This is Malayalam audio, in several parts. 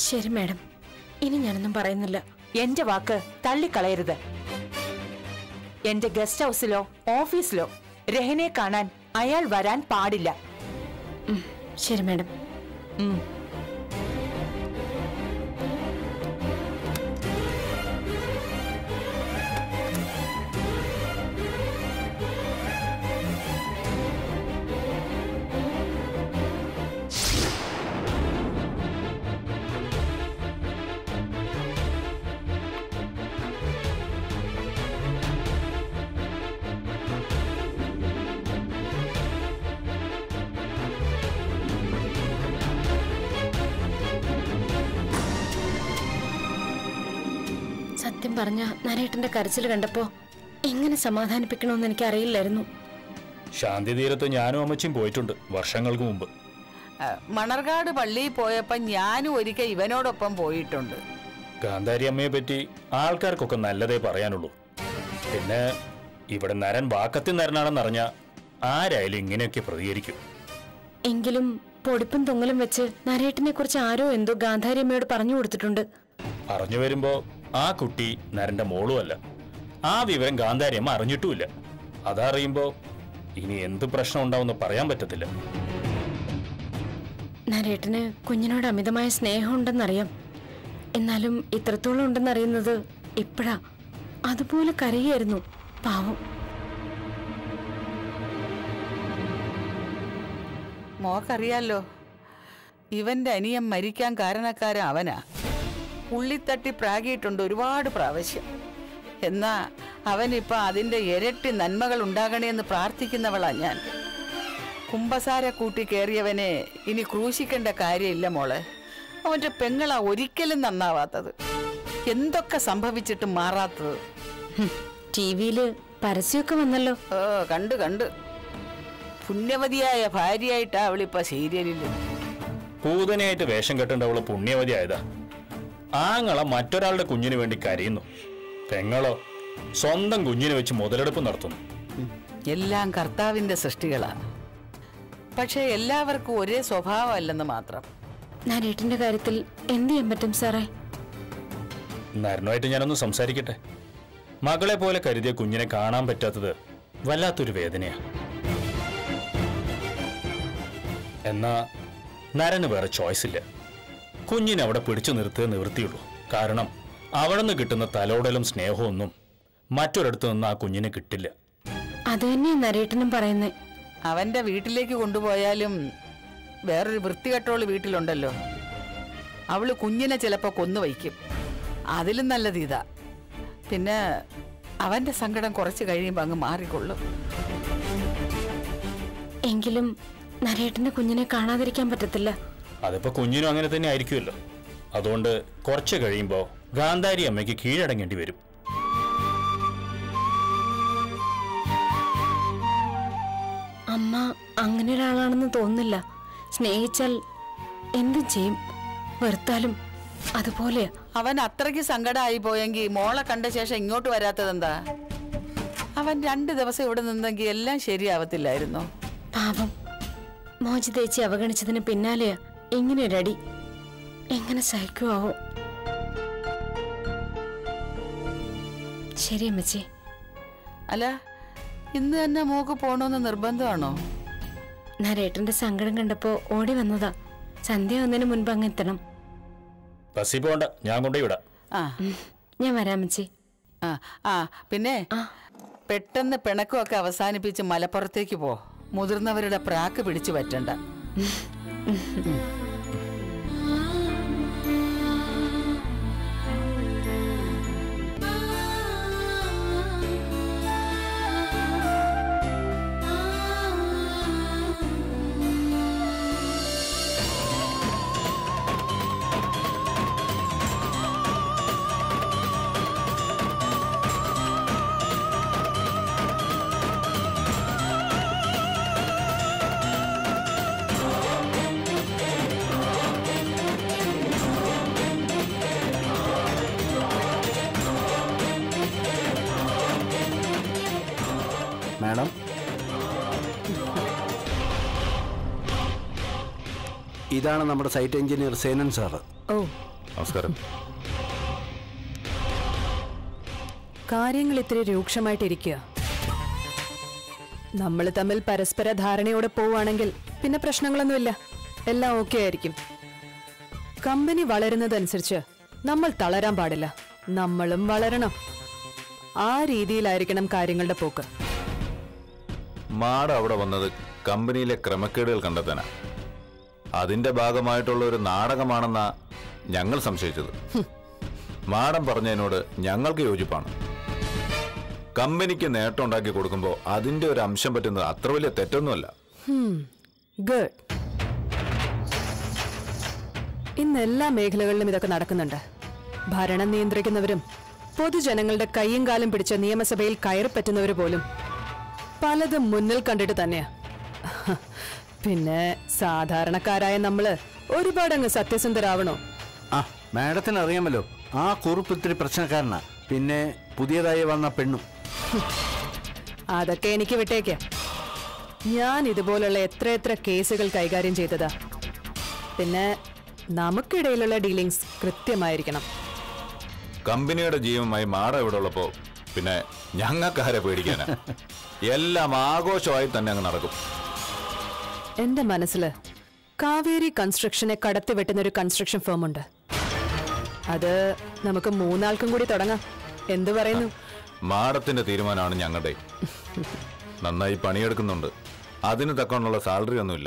ശരി മാഡം ഇനി ഞാനൊന്നും പറയുന്നില്ല എന്റെ വാക്ക് തള്ളിക്കളയരുത് എന്റെ ഗസ്റ്റ് ഹൗസിലോ ഓഫീസിലോ രഹനെ കാണാൻ അയാൾ വരാൻ പാടില്ല ഉം, ശരി മാഡം ഉം. സത്യം പറഞ്ഞ നരേട്ടന്റെ കരച്ചിൽ കണ്ടപ്പോ എങ്ങനെ സമാധാനിപ്പിക്കണമെന്ന് എനിക്ക് അറിയില്ലായിരുന്നു ശാന്തി തീരത്ത് ഞാനും അമ്മച്ചിയും പോയിട്ടുണ്ട് വർഷങ്ങൾക്ക് മുമ്പ് ആ, മണർകാട് പള്ളിയിൽ പോയപ്പോ ഞാനും ഒരിക്കൽ ഇവനോടൊപ്പം പോയിട്ടുണ്ട് ഗാന്ധാരി അമ്മയെ പറ്റി ആൾക്കാർക്കൊക്കെ നല്ലതേ പറയാനുള്ളൂ പിന്നെ ഇവിടെ നരൻ വാക്കത്തിൽ നരനാണെന്നറിഞ്ഞ ആരായാലും ഇങ്ങനെയൊക്കെ പ്രതികരിക്കും എങ്കിലും പൊടിപ്പും തൊങ്ങലും വെച്ച് നരേട്ടനെ കുറിച്ച് ആരോ എന്തോ ഗാന്ധാരിയമ്മയോട് പറഞ്ഞു കൊടുത്തിട്ടുണ്ട് അറിഞ്ഞു വരുമ്പോ ആ കുട്ടി നരന്റെ മോളുമല്ല ആ വിവരം ഗാന്ധാരി അമ്മ അറിഞ്ഞിട്ടുമില്ല അതറിയുമ്പോ ഇനി എന്ത് പ്രശ്നം ഉണ്ടാവുമെന്ന് പറയാൻ പറ്റത്തില്ല നരേട്ടന് കുഞ്ഞിനോട് അമിതമായ സ്നേഹമുണ്ടെന്നറിയാം എന്നാലും ഇത്രത്തോളം ഉണ്ടെന്നറിയുന്നത് ഇപ്പോഴാ അതുപോലെ കരയായിരുന്നു പാവം മോക്കറിയാലോ ഇവന്റെ അനിയൻ മരിക്കാൻ കാരണക്കാരൻ അവനാ ഉള്ളിത്തട്ടി പ്രാഗിയിട്ടുണ്ട് ഒരുപാട് പ്രാവശ്യം എന്നാ അവനിപ്പോ അതിന്റെ ഇരട്ടി നന്മകൾ ഉണ്ടാകണേന്ന് പ്രാർത്ഥിക്കുന്നവളാ ഞാൻ കുമ്പസാര കൂട്ടി കയറിയവനെ ഇനി ക്രൂശിക്കേണ്ട കാര്യമില്ല മോളെ അവന്റെ പെങ്ങളാ ഒരിക്കലും നന്നാവാത്തത് എന്തൊക്കെ സംഭവിച്ചിട്ടും മാറാത്തത് ടി വിയില് പരസ്യമൊക്കെ വന്നല്ലോ ഓ കണ്ട് കണ്ട് പുണ്യവതിയായ ഭാര്യയായിട്ടാ അവളിപ്പോ സീരിയലിൽ പൂതനയായിട്ട് വേഷം കെട്ടേണ്ട അവള് പുണ്യവതി ആയതാ ആങ്ങള മറ്റൊരാളുടെ കുഞ്ഞിന് വേണ്ടി കരയുന്നു പെങ്ങളോ സ്വന്തം കുഞ്ഞിനെ വെച്ച് മുതലെടുപ്പ് നടത്തുന്നു ഉം. എല്ലാം കർത്താവിന്റെ സൃഷ്ടികളാ പക്ഷെ എല്ലാവർക്കും ഒരേ സ്വഭാവമല്ലെന്ന് മാത്രം നരേട്ടന്റെ കാര്യത്തിൽ എന്ത് ചെയ്യാൻ പറ്റും സാറേ നരനുമായിട്ട് ഞാനൊന്ന് സംസാരിക്കട്ടെ മകളെ പോലെ കരുതിയ കുഞ്ഞിനെ കാണാൻ പറ്റാത്തത് വല്ലാത്തൊരു വേദനയാ എന്നാ നരന് വേറെ ചോയ്സ് ഇല്ല കുഞ്ഞിനെ അവിടെ പിടിച്ചു നിർത്തുക നിവൃത്തിയുള്ളൂ കാരണം അവിടെ നിന്ന് കിട്ടുന്ന തലോടലും സ്നേഹവും ഒന്നും മറ്റൊരിടത്തു നിന്ന് ആ കുഞ്ഞിന് കിട്ടില്ല അത് തന്നെയാ നരേട്ടനും പറയുന്നേ അവന്റെ വീട്ടിലേക്ക് കൊണ്ടുപോയാലും വേറൊരു വൃത്തികെട്ടോള് വീട്ടിലുണ്ടല്ലോ അവള് കുഞ്ഞിനെ ചിലപ്പോ കൊന്നുവയ്ക്കും അതിലും നല്ലത് ഇതാ പിന്നെ അവന്റെ സങ്കടം കുറച്ച് കഴിയുമ്പോൾ അങ്ങ് മാറിക്കൊള്ളും എങ്കിലും നരേട്ടന്റെ കുഞ്ഞിനെ കാണാതിരിക്കാൻ പറ്റത്തില്ല അതിപ്പോ കുഞ്ഞിനും അങ്ങനെ തന്നെ ആയിരിക്കുമല്ലോ അതുകൊണ്ട് കുറച്ച് കഴിയുമ്പോൾ ഗാന്ധാരി അമ്മയ്ക്ക് കീഴടങ്ങേണ്ടി വരും അമ്മ അങ്ങനെ ഒരാളാണെന്ന് തോന്നുന്നില്ല സ്നേഹിച്ചാൽ എന്തും ചെയ്യും വെറുത്താലും അതുപോലെയാ അവൻ അത്രയ്ക്ക് സങ്കടമായി പോയെങ്കിൽ മോളെ കണ്ട ശേഷം ഇങ്ങോട്ട് വരാത്തതെന്താ അവൻ രണ്ട് ദിവസം ഇവിടെ നിന്നെങ്കിൽ എല്ലാം ശരിയാവത്തില്ലായിരുന്നോ പാവം മോചിതേച്ചി അവഗണിച്ചതിന് പിന്നാലെയാ ഇങ്ങനെ ഒരടി എങ്ങനെ സഹിക്കുവാവോ ശരി അമ്മച്ചി അല്ല ഇന്ന് തന്നെ മോക്ക് പോണോന്ന് നിർബന്ധമാണോ നരേട്ടന്റെ സങ്കടം കണ്ടപ്പോ ഓടി വന്നതാ സന്ധ്യ വന്നതിന് മുൻപ് അങ്ങ് എത്തണം ബസ്സിൽ പോകണ്ട ഞാൻ കൊണ്ടുപോയി വിടാം ആ ഉം, ഞാൻ വരാം അമ്മച്ചി ആ ആ പിന്നെ ആ. പെട്ടെന്ന് പിണക്കമൊക്കെ അവസാനിപ്പിച്ച് മലപ്പുറത്തേക്ക് പോ മുതിർന്നവരുടെ പ്രാക്ക് പിടിച്ചു പറ്റണ്ട മാഡം ഇതാണ് നമ്മുടെ സൈറ്റ് എഞ്ചിനീയർ സേനൻ സാറ് ഓ നമസ്കാരം കാര്യങ്ങൾ ഇത്തിരി രൂക്ഷമായിട്ടിരിക്കുക നമ്മൾ തമ്മിൽ പരസ്പര ധാരണയോടെ പോവുകയാണെങ്കിൽ പിന്നെ പ്രശ്നങ്ങളൊന്നുമില്ല എല്ലാം ഓക്കെ ആയിരിക്കും കമ്പനി വളരുന്നതനുസരിച്ച് നമ്മൾ തളരാൻ പാടില്ല നമ്മളും വളരണം ആ രീതിയിലായിരിക്കണം കാര്യങ്ങളുടെ പോക്ക് മാഡ അവിടെ വന്നത് കമ്പനിയിലെ ക്രമക്കേടുകൾ കണ്ടെത്താനാ അതിന്റെ ഭാഗമായിട്ടുള്ള ഒരു നാടകമാണെന്നാ ഞങ്ങൾ സംശയിച്ചത് മാഡം പറഞ്ഞതിനോട് ഞങ്ങൾക്ക് യോജിപ്പാണ് കമ്പനിക്ക് നേട്ടം ഉണ്ടാക്കി കൊടുക്കുമ്പോൾ അതിന്റെ ഒരു അംശം പറ്റുന്നത് അത്ര വലിയ തെറ്റൊന്നുമല്ല ഗുഡ് ഇന്ന് എല്ലാ മേഖലകളിലും ഇതൊക്കെ നടക്കുന്നുണ്ട് ഭരണം നിയന്ത്രിക്കുന്നവരും പൊതുജനങ്ങളുടെ കൈയും കാലും പിടിച്ച നിയമസഭയിൽ കയറി പറ്റുന്നവർ പോലും പലതും മുന്നിൽ കണ്ടിട്ട് തന്നെയാ പിന്നെ സാധാരണക്കാരായ നമ്മള് ഒരുപാടങ്ങ് സത്യസന്ധരാവണോ ആ മാഡത്തിന് അറിയാമല്ലോ ആ കുറിപ്പ് ഇത്തിരി പ്രശ്നക്കാരനാ പിന്നെ പുതിയതായി വന്ന പെണ്ണും അതൊക്കെ എനിക്ക് വിട്ടേക്കാം ഞാൻ ഇതുപോലുള്ള എത്ര എത്ര കേസുകൾ കൈകാര്യം ചെയ്തതാ പിന്നെ നമുക്കിടയിലുള്ള ഡീലിങ്സ് കൃത്യമായിരിക്കണം കമ്പനിയുടെ ജീവമായി മാഡം ഇവിടെ ഉള്ളപ്പോ പിന്നെ ഞങ്ങൾക്കാരെ പേടിക്കാനാ എല്ലാം ആഘോഷമായി തന്നെ അങ്ങ് നടക്കും എന്റെ മനസ്സിൽ കാവേരി കൺസ്ട്രക്ഷനെ കടത്തി വെട്ടുന്ന ഒരു കൺസ്ട്രക്ഷൻ ഫേം ഉണ്ട് അത് നമുക്ക് മൂന്നാൾക്കും കൂടി തുടങ്ങാം എന്തു പറയുന്നു മാഡത്തിന്റെ തീരുമാനമാണ് ഞങ്ങളുടെ നന്നായി പണിയെടുക്കുന്നുണ്ട് അതിന് തക്കമുള്ള സാലറി ഒന്നുമില്ല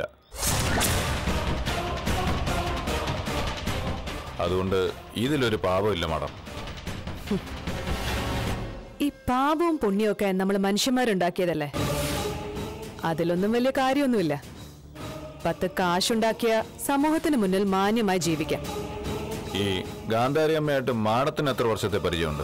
അതുകൊണ്ട് ഇതിലൊരു പാപമില്ല മാഡം ഈ പാപവും പുണ്യവും നമ്മൾ മനുഷ്യന്മാരുണ്ടാക്കിയതല്ലേ അതിലൊന്നും വലിയ കാര്യമൊന്നുമില്ല പത്ത് കാശുണ്ടാക്കിയ സമൂഹത്തിന് മുന്നിൽ മാന്യമായി ജീവിക്കാം ഈ ഗാന്ധാരി അമ്മയായിട്ട് മാഡത്തിന് എത്ര വർഷത്തെ പരിചയമുണ്ട്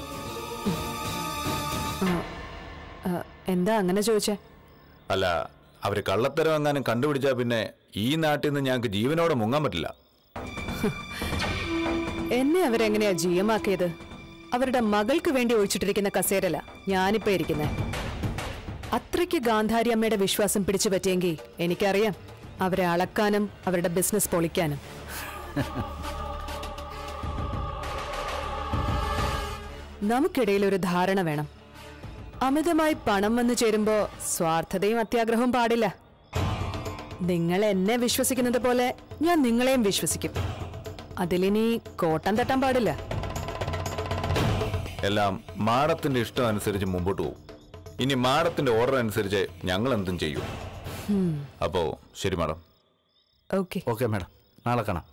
ആ, എന്താ അങ്ങനെ ചോദിച്ചേ അല്ല അവര് കള്ളത്തരം എങ്ങാനും കണ്ടുപിടിച്ചാൽ പിന്നെ ഈ നാട്ടിൽ നിന്ന് ഞങ്ങൾക്ക് ജീവനോടെ മുങ്ങാൻ പറ്റില്ല എന്നെ അവരെങ്ങനെയാ ജീവമാക്കിയത് അവരുടെ മകൾക്ക് വേണ്ടി ഒഴിച്ചിട്ടിരിക്കുന്ന കസേരല ഞാനിപ്പോ ഇരിക്കുന്നേ അത്രയ്ക്ക് ഗാന്ധാരി അമ്മയുടെ വിശ്വാസം പിടിച്ചു പറ്റിയെങ്കിൽ എനിക്കറിയാം അവരെ അളക്കാനും അവരുടെ ബിസിനസ് പൊളിക്കാനും നമുക്കിടയിൽ ഒരു ധാരണ വേണം അമിതമായി പണം വന്നു ചേരുമ്പോ സ്വാർത്ഥതയും അത്യാഗ്രഹവും പാടില്ല നിങ്ങൾ എന്നെ വിശ്വസിക്കുന്നത് പോലെ ഞാൻ നിങ്ങളെയും വിശ്വസിക്കും അതിലിനി കോട്ടം തട്ടാൻ പാടില്ല എല്ലാം മാഡത്തിന്റെ ഇഷ്ടം അനുസരിച്ച് മുമ്പോട്ട് പോകും ഇനി മാഡത്തിന്റെ ഓർഡർ അനുസരിച്ച് ഞങ്ങൾ എന്തും ചെയ്യും അപ്പോ ശരി മാഡം ഓക്കെ ഓക്കെ മാഡം നാളെ കാണാം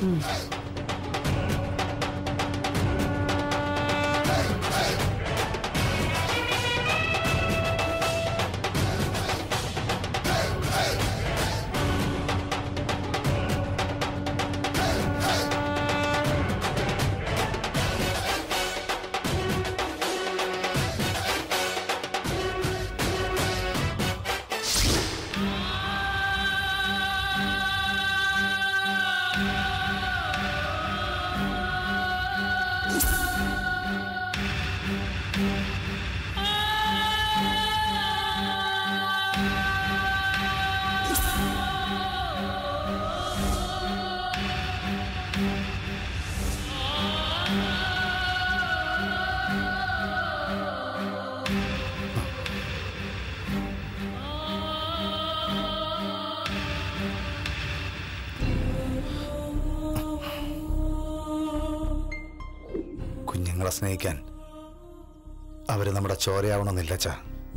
കുഞ്ഞുങ്ങളെ സ്നേഹിക്കാൻ അവര് നമ്മുടെ ചോരയാവണമെന്നില്ല ചാ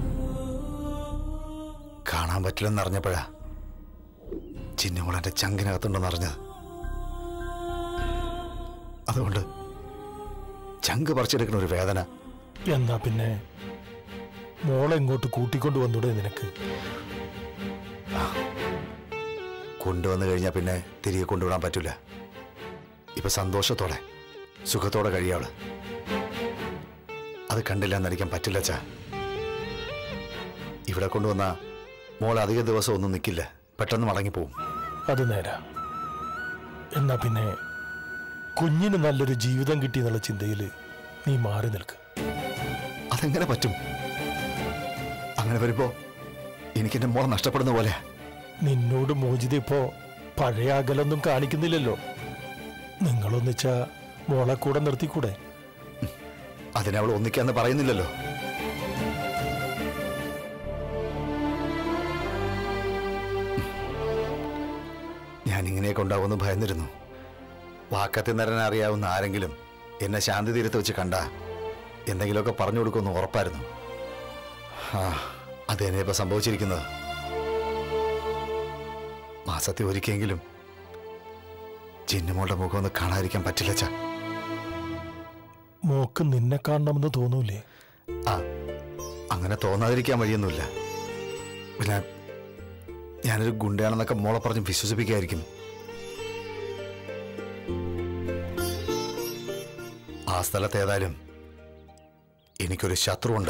കാണാൻ പറ്റില്ലെന്നറിഞ്ഞപ്പോഴാ ചിന്നുമോളെന്റെ ചങ്കിനകത്തുണ്ടെന്ന് അറിഞ്ഞത് അതുകൊണ്ട് ചങ്ക് പറിച്ചെടുക്കുന്ന ഒരു വേദന എന്നാ പിന്നെ മോളെ ഇങ്ങോട്ട് കൂട്ടിക്കൊണ്ടു വന്നൂടെ നിനക്ക് കൊണ്ടുവന്നു കഴിഞ്ഞാൽ പിന്നെ തിരികെ കൊണ്ടുവിടാൻ പറ്റില്ല ഇപ്പൊ സന്തോഷത്തോടെ സുഖത്തോടെ കഴിയാവള് അത് കണ്ടില്ല എന്നടിക്കാൻ പറ്റില്ല ചാ ഇവിടെ കൊണ്ടുവന്ന മോൾ അധിക ദിവസം ഒന്നും നിൽക്കില്ല പെട്ടെന്ന് മടങ്ങിപ്പോവും അത് നേരാ എന്നാ പിന്നെ കുഞ്ഞിന് നല്ലൊരു ജീവിതം കിട്ടി എന്നുള്ള ചിന്തയിൽ നീ മാറി നിൽക്ക് അതെങ്ങനെ പറ്റും അങ്ങനെ വരുമ്പോ എനിക്ക് എന്റെ മോളെ നഷ്ടപ്പെടുന്ന പോലെ നിന്നോട് മോചിത ഇപ്പോ പഴയ അകലൊന്നും കാണിക്കുന്നില്ലല്ലോ നിങ്ങളൊന്നിച്ച മോളെ കൂടെ നിർത്തിക്കൂടെ അതിനവൾ ഒന്നിക്കാന്ന് പറയുന്നില്ലല്ലോ ഞാൻ ഇങ്ങനെയൊക്കെ ഉണ്ടാവുമെന്ന് ഭയന്നിരുന്നു വാക്കത്തി നിരനെ അറിയാവുന്ന ആരെങ്കിലും എന്നെ ശാന്തി തീരത്ത് വെച്ച് കണ്ട എന്തെങ്കിലുമൊക്കെ പറഞ്ഞു കൊടുക്കുമെന്ന് ഉറപ്പായിരുന്നു ആ അത് എന്നെ ഇപ്പൊ സംഭവിച്ചിരിക്കുന്നത് മാസത്തെ ഒരിക്കെങ്കിലും ചിന്നമോളുടെ മുഖം ഒന്ന് കാണാതിരിക്കാൻ പറ്റില്ല ചാ മോക്ക് നിന്നെ കാണണമെന്ന് തോന്നൂലേ ആ അങ്ങനെ തോന്നാതിരിക്കാൻ വഴിയൊന്നുമില്ല പിന്നെ ഞാനൊരു ഗുണ്ടയാണെന്നൊക്കെ മോളെ പറഞ്ഞ് വിശ്വസിപ്പിക്കായിരിക്കും ആ സ്ഥലത്ത് ഏതായാലും എനിക്കൊരു ശത്രുവുണ്ട്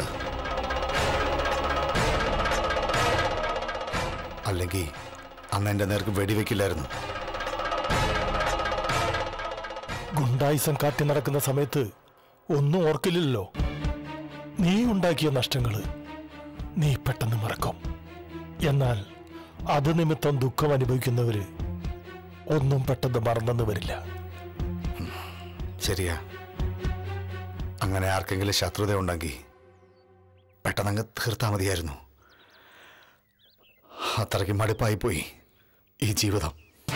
അല്ലെങ്കിൽ അന്ന് എൻ്റെ നേർക്ക് വെടിവെക്കില്ലായിരുന്നു ഗുണ്ടായിസം കാട്ടി നടക്കുന്ന സമയത്ത് ഒന്നും ഓർക്കില്ലല്ലോ നീ ഉണ്ടാക്കിയ നഷ്ടങ്ങള് നീ പെട്ടെന്ന് മറക്കും എന്നാൽ അത് നിമിത്തം ദുഃഖം അനുഭവിക്കുന്നവര് ഒന്നും പെട്ടെന്ന് മറന്നെന്ന് വരില്ല ശരിയാ അങ്ങനെ ആർക്കെങ്കിലും ശത്രുത ഉണ്ടെങ്കിൽ പെട്ടെന്നങ്ങ് തീർത്താൽ മതിയായിരുന്നു അത്രയ്ക്ക് മടുപ്പായി പോയി ഈ ജീവിതം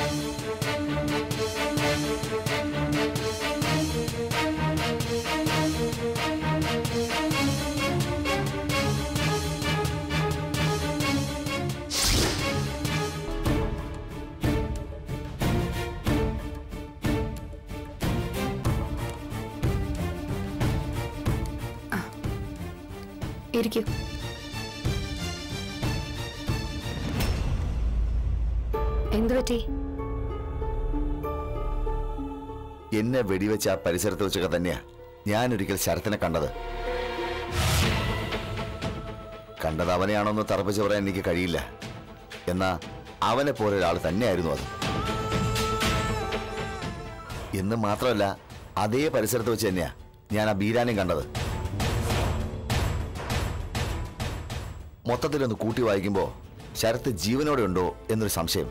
ഇരിക്കൂ എന്തു പറ്റി എന്നെ വെടിവെച്ച ആ പരിസരത്ത് വെച്ചൊക്കെ തന്നെയാ ഞാൻ ഒരിക്കൽ ശരത്തിനെ കണ്ടത് കണ്ടത് അവനെയാണോന്ന് തറപ്പിച്ച് പറയാൻ എനിക്ക് കഴിയില്ല എന്നാ അവനെ പോലെ ഒരാൾ തന്നെയായിരുന്നു അത് എന്ന് മാത്രമല്ല അതേ പരിസരത്ത് വെച്ച് തന്നെയാ ഞാൻ ആ ബീരാനെയും കണ്ടത് മൊത്തത്തിലൊന്ന് കൂട്ടി വായിക്കുമ്പോ ശരത്ത് ജീവനോടെ ഉണ്ടോ എന്നൊരു സംശയം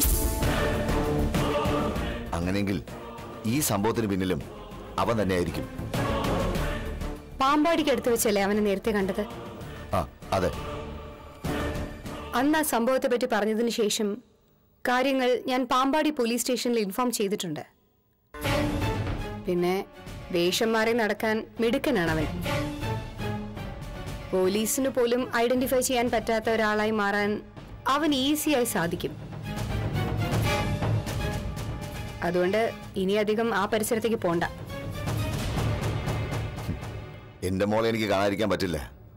അങ്ങനെയെങ്കിൽ ഈ സംഭവത്തിന് പിന്നിലും അവൻ തന്നെയായിരിക്കും പാമ്പാടിക്ക് അടുത്ത് വെച്ചല്ലേ അവനെ നേരത്തെ കണ്ടത് ആ അതെ അന്ന് ആ സംഭവത്തെ പറ്റി പറഞ്ഞതിന് ശേഷം കാര്യങ്ങൾ ഞാൻ പാമ്പാടി പോലീസ് സ്റ്റേഷനിൽ ഇൻഫോം ചെയ്തിട്ടുണ്ട് പിന്നെ വേഷം മാറി നടക്കാൻ മിടുക്കനാണ് അവൻ പോലീസിന് പോലും ഐഡന്റിഫൈ ചെയ്യാൻ പറ്റാത്ത ഒരാളായി മാറാൻ അവൻ ഈസിയായി സാധിക്കും അതുകൊണ്ട് ഇനി അധികം ആ പരിസരത്തേക്ക് പോണ്ട എന്റെ മോളെ എനിക്ക് കാണാതിരിക്കാൻ പറ്റില്ല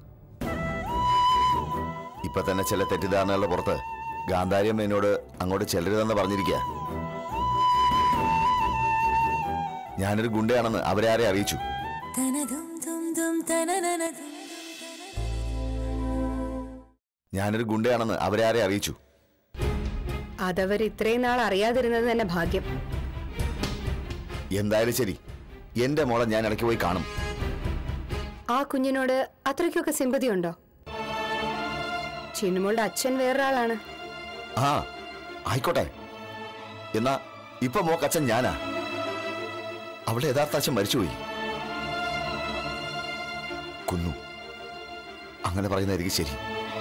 ഇപ്പൊ തന്നെ ചില തെറ്റിദ്ധാരണകളുടെ പുറത്ത് ഗാന്ധാര്യം എന്നോട് അങ്ങോട്ട് ചെല്ലരുതെന്ന് പറഞ്ഞിരിക്കുക ഞാനൊരു ഗുണ്ടയാണെന്ന് അവരെ ആരെ അറിയിച്ചു ഞാനൊരു ഗുണ്ടയാണെന്ന് അവരെ ആരെ അറിയിച്ചു അതവർ ഇത്രയും നാൾ അറിയാതിരുന്നത് തന്നെ ഭാഗ്യം എന്തായാലും ശരി എന്റെ മോളെ ഞാൻ ഇടയ്ക്ക് പോയി കാണും ആ കുഞ്ഞിനോട് അത്രയ്ക്കൊക്കെ സിമ്പതി ഉണ്ടോ ചിന്നുമോളുടെ അച്ഛൻ വേറൊരാളാണ് ആ ആയിക്കോട്ടെ എന്നാ ഇപ്പൊ മോക്കച്ഛൻ ഞാനാ അവളുടെ യഥാർത്ഥ അച്ഛൻ മരിച്ചുപോയി കുന്നു അങ്ങനെ പറയുന്നതായിരിക്കും ശരി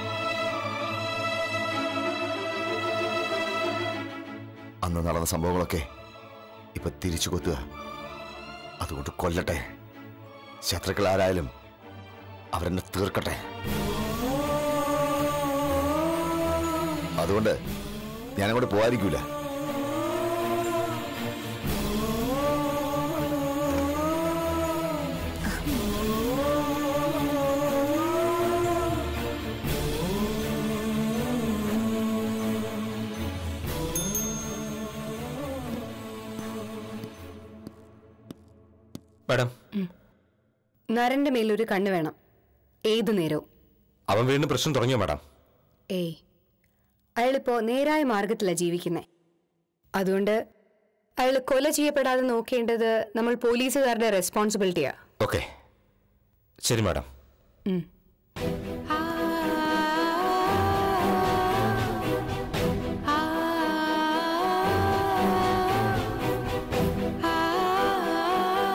അന്ന് നടന്ന സംഭവങ്ങളൊക്കെ ഇപ്പൊ തിരിച്ചു കൊത്തുക അതുകൊണ്ട് കൊല്ലട്ടെ ശത്രുക്കൾ ആരായാലും അവരെന്നെ തീർക്കട്ടെ അതുകൊണ്ട് ഞാനങ്ങോട്ട് പോകാതിരിക്കൂല മാഡം നരന്റെ മേലൊരു കണ്ണ് വേണം ഏതു നേരവും അവൻ വീണ്ടും പ്രശ്നം തുടങ്ങിയോ മാഡം ഏയ് അയാളിപ്പോ നേരായ മാർഗത്തിലാണ് ജീവിക്കുന്നത് അതുകൊണ്ട് അയാൾ കൊല ചെയ്യപ്പെടാതെ നോക്കേണ്ടത് നമ്മൾ പോലീസുകാരുടെ റെസ്പോൺസിബിലിറ്റിയാ ഓക്കെ ശരി മാഡം ഉം. ആ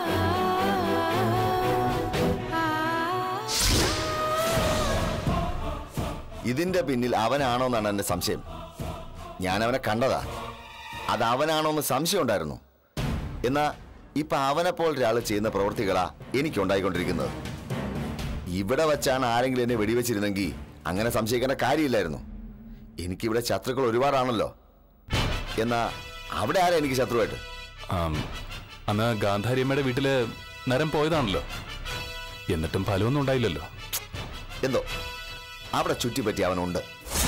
ഇതിന്റെ പിന്നിൽ അവനാണോ എന്നാണ് എന്റെ സംശയം ഞാൻ അവനെ കണ്ടതാ അത് അവനാണോ എന്ന് സംശയം ഉണ്ടായിരുന്നു എന്നാ ഇപ്പൊ അവനെ പോലെ ഒരാൾ ചെയ്യുന്ന പ്രവൃത്തികളാ എനിക്കുണ്ടായിക്കൊണ്ടിരിക്കുന്നത് ഇവിടെ വെച്ചാണ് ആരെങ്കിലും എന്നെ വെടിവെച്ചിരുന്നെങ്കിൽ അങ്ങനെ സംശയിക്കേണ്ട കാര്യമില്ലായിരുന്നു എനിക്കിവിടെ ശത്രുക്കൾ ഒരുപാടാണല്ലോ എന്നാ അവിടെ ആരാ എനിക്ക് ശത്രുവായിട്ട് ആം, അന്ന് ഗാന്ധാരിയമ്മയുടെ വീട്ടില് നരം പോയതാണല്ലോ എന്നിട്ടും ഫലമൊന്നും ഉണ്ടായില്ലല്ലോ എന്തോ അവിടെ ചുറ്റിപ്പറ്റി അവനുണ്ട്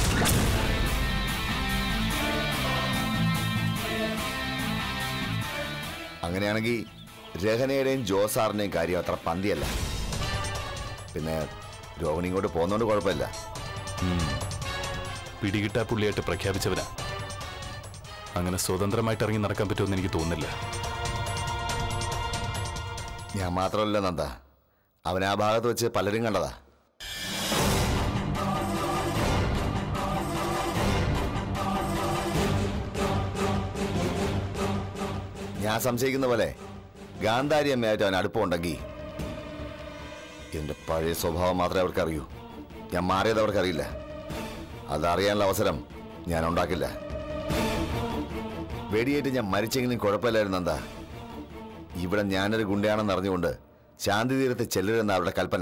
അങ്ങനെയാണെങ്കിൽ രഹനയുടെയും ജോസാറിന്റെയും കാര്യം അത്ര പന്തിയല്ല പിന്നെ രോഹിണി ഇങ്ങോട്ട് പോകുന്നോണ്ട് കുഴപ്പമില്ല പിടികിട്ടാ പുള്ളിയായിട്ട് പ്രഖ്യാപിച്ചവനാ അങ്ങനെ സ്വതന്ത്രമായിട്ട് ഇറങ്ങി നടക്കാൻ പറ്റുമെന്ന് എനിക്ക് തോന്നുന്നില്ല ഞാൻ മാത്രമല്ല നന്ദ അവൻ ആ ഭാഗത്ത് വെച്ച് പലരും കണ്ടതാ ഞാൻ സംശയിക്കുന്ന പോലെ ഗാന്ധാരി അമ്മയായിട്ട് അവൻ അടുപ്പമുണ്ടെങ്കിൽ എന്റെ പഴയ സ്വഭാവം മാത്രമേ അവർക്ക് അറിയൂ ഞാൻ മാറിയത് അവർക്കറിയില്ല അതറിയാനുള്ള അവസരം ഞാൻ ഉണ്ടാക്കില്ല വെടിയേറ്റ് ഞാൻ മരിച്ചെങ്കിലും കുഴപ്പമില്ലായിരുന്നു എന്താ ഇവിടെ ഞാനൊരു ഗുണ്ടയാണെന്ന് അറിഞ്ഞുകൊണ്ട് ശാന്തി തീരത്ത് ചെല്ലരുതെന്ന അവരുടെ കൽപ്പന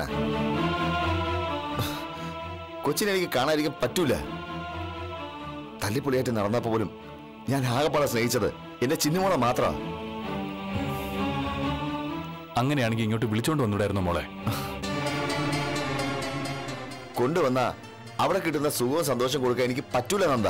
കൊച്ചിനെ എനിക്ക് കാണാതിരിക്കാൻ പറ്റൂല തല്ലിപ്പൊളിയായിട്ട് നടന്നപ്പോ പോലും ഞാൻ ആകെപ്പാടെ സ്നേഹിച്ചത് എന്റെ ചിന്നുമോളെ മാത്രമാ അങ്ങനെയാണെങ്കിൽ ഇങ്ങോട്ട് വിളിച്ചോണ്ട് വന്നൂടായിരുന്നു മോളെ കൊണ്ടുവന്ന അവിടെ കിട്ടുന്ന സുഖവും സന്തോഷം കൊടുക്കാൻ എനിക്ക് പറ്റൂല നന്ദ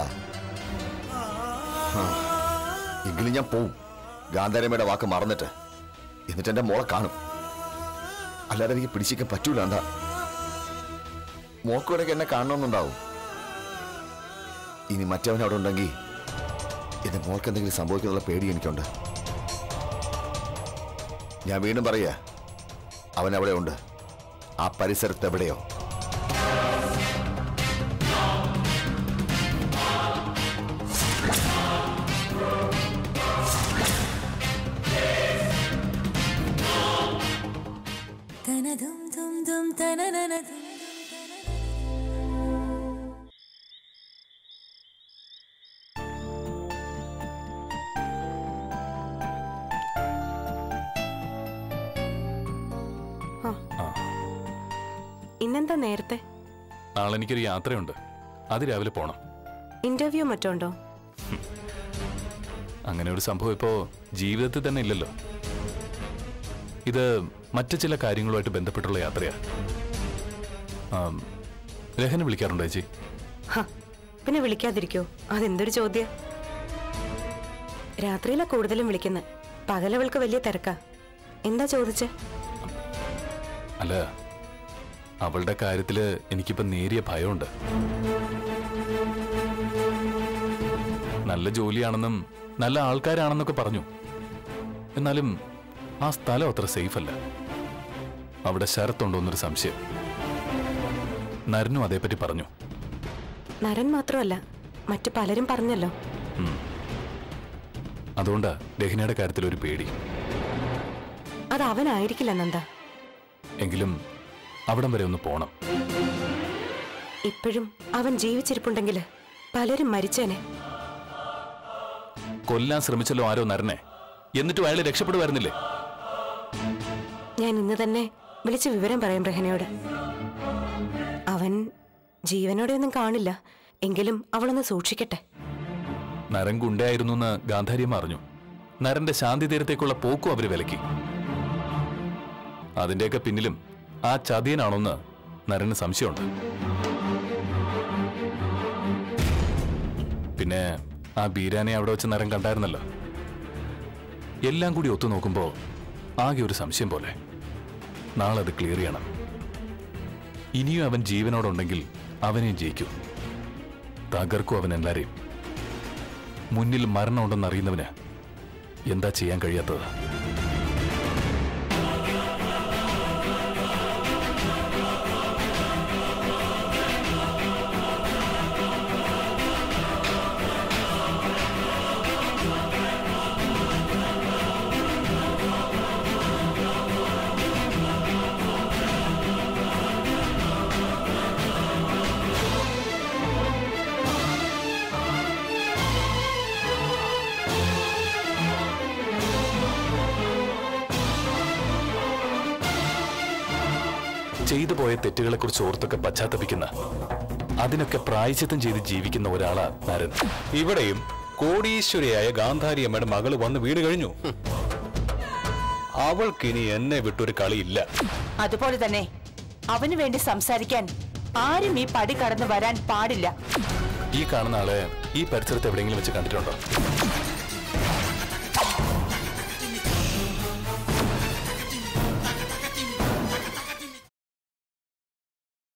ആ, എങ്കിലും ഞാൻ പോവും ഗാന്ധാരമ്മയുടെ വാക്ക് മറന്നിട്ട് എന്നിട്ട് എന്റെ മോളെ കാണും അല്ലാതെ എനിക്ക് പിടിച്ചിരിക്കാൻ പറ്റൂല എന്താ മോക്കിടയ്ക്ക് എന്നെ കാണണമെന്നുണ്ടാവും ഇനി മറ്റവൻ അവിടെ ഉണ്ടെങ്കിൽ എന്റെ മോൾക്ക് എന്തെങ്കിലും സംഭവിക്കുന്നുള്ള പേടി എനിക്കുണ്ട് ഞാൻ വീണ്ടും പറയാ അവൻ അവിടെ ഉണ്ട് ആ പരിസരത്ത് എവിടെയോ ഇന്നെന്താ നേരത്തെ നാളെ എനിക്കൊരു യാത്രയുണ്ട് അത് രാവിലെ പോണം ഇന്റർവ്യൂ മറ്റുണ്ടോ അങ്ങനെ ഒരു സംഭവം ഇപ്പോ ജീവിതത്തിൽ തന്നെ ഇല്ലല്ലോ ഇത് മറ്റു ചില കാര്യങ്ങളുമായിട്ട് ബന്ധപ്പെട്ടുള്ള യാത്രയാ ആം, രഹന വിളിക്കാറുണ്ടോ ചേച്ചി ഹ, പിന്നെ വിളിക്കാതിരിക്കോ അതെന്തൊരു ചോദ്യം രാത്രിയിലാ കൂടുതലും വിളിക്കുന്നത് പകലവൾക്ക് വലിയ തിരക്കാ എന്താ ചോദിച്ചേ അല്ല അവളുടെ കാര്യത്തില് എനിക്കിപ്പോ നേരിയ ഭയമുണ്ട് നല്ല ജോലിയാണെന്നും നല്ല ആൾക്കാരാണെന്നൊക്കെ പറഞ്ഞു എന്നാലും ആ സ്ഥലം അത്ര സേഫ് അല്ല അവിടെ ശരത്തുണ്ടോന്നൊരു സംശയം നരനും അതേപ്പറ്റി പറഞ്ഞു നരൻ മാത്രമല്ല മറ്റു പലരും പറഞ്ഞല്ലോ ഉം. അതുകൊണ്ടാ രഹനയുടെ കാര്യത്തിൽ ഒരു പേടി അത് അവനായിരിക്കില്ല നന്ദ എങ്കിലും അവിടം വരെ ഒന്ന് പോണം ഇപ്പോഴും അവൻ ജീവിച്ചിരിപ്പുണ്ടെങ്കിൽ പലരും മരിച്ചേനെ കൊല്ലാൻ ശ്രമിച്ചല്ലോ ആരോ നരനെ എന്നിട്ടും അയാൾ രക്ഷപ്പെടുമായിരുന്നില്ലേ ഞാൻ ഇന്ന് തന്നെ വിളിച്ച് വിവരം പറയാം റഹനയോട് അവൻ ജീവനോടെ ഒന്നും കാണില്ല എങ്കിലും അവളൊന്ന് സൂക്ഷിക്കട്ടെ നരൻ ഗുണ്ടയായിരുന്നു എന്ന് ഗാന്ധാരിയമ്മ അറിഞ്ഞു നരന്റെ ശാന്തി തീരത്തേക്കുള്ള പോക്കും അവര് വിലക്കി അതിന്റെയൊക്കെ പിന്നിലും ആ ചതിയനാണോന്ന് നരന് സംശയമുണ്ട് പിന്നെ ആ ബീരാനെ അവിടെ വെച്ച് നരൻ കണ്ടായിരുന്നല്ലോ എല്ലാം കൂടി ഒത്തു നോക്കുമ്പോ ആകെ ഒരു സംശയം പോലെ നാളെ അത് ക്ലിയർ ചെയ്യണം ഇനിയും അവൻ ജീവനോടുണ്ടെങ്കിൽ അവനെയും ജയിക്കും തകർക്കും അവൻ എല്ലാരെയും മുന്നിൽ മരണമുണ്ടെന്ന് അറിയുന്നവന് എന്താ ചെയ്യാൻ കഴിയാത്തത് ചെയ്തു പോയ തെറ്റുകളെ കുറിച്ച് ഓർത്തൊക്കെ പശ്ചാത്തപിക്കുന്ന അതിനൊക്കെ പ്രായച്ചിത്തം ചെയ്ത് ജീവിക്കുന്ന ഒരാളാ നരൻ ഇവിടെയും കോടീശ്വരിയായ ഗാന്ധാരി അമ്മയുടെ മകള് വന്ന് വീട് കഴിഞ്ഞു അവൾക്കിനി എന്നെ വിട്ടൊരു കളിയില്ല അതുപോലെ തന്നെ അവന് വേണ്ടി സംസാരിക്കാൻ ആരും ഈ പടി കടന്നു വരാൻ പാടില്ല ഈ കാണുന്ന ആളെ ഈ പരിസരത്ത് എവിടെയെങ്കിലും വെച്ച് കണ്ടിട്ടുണ്ടോ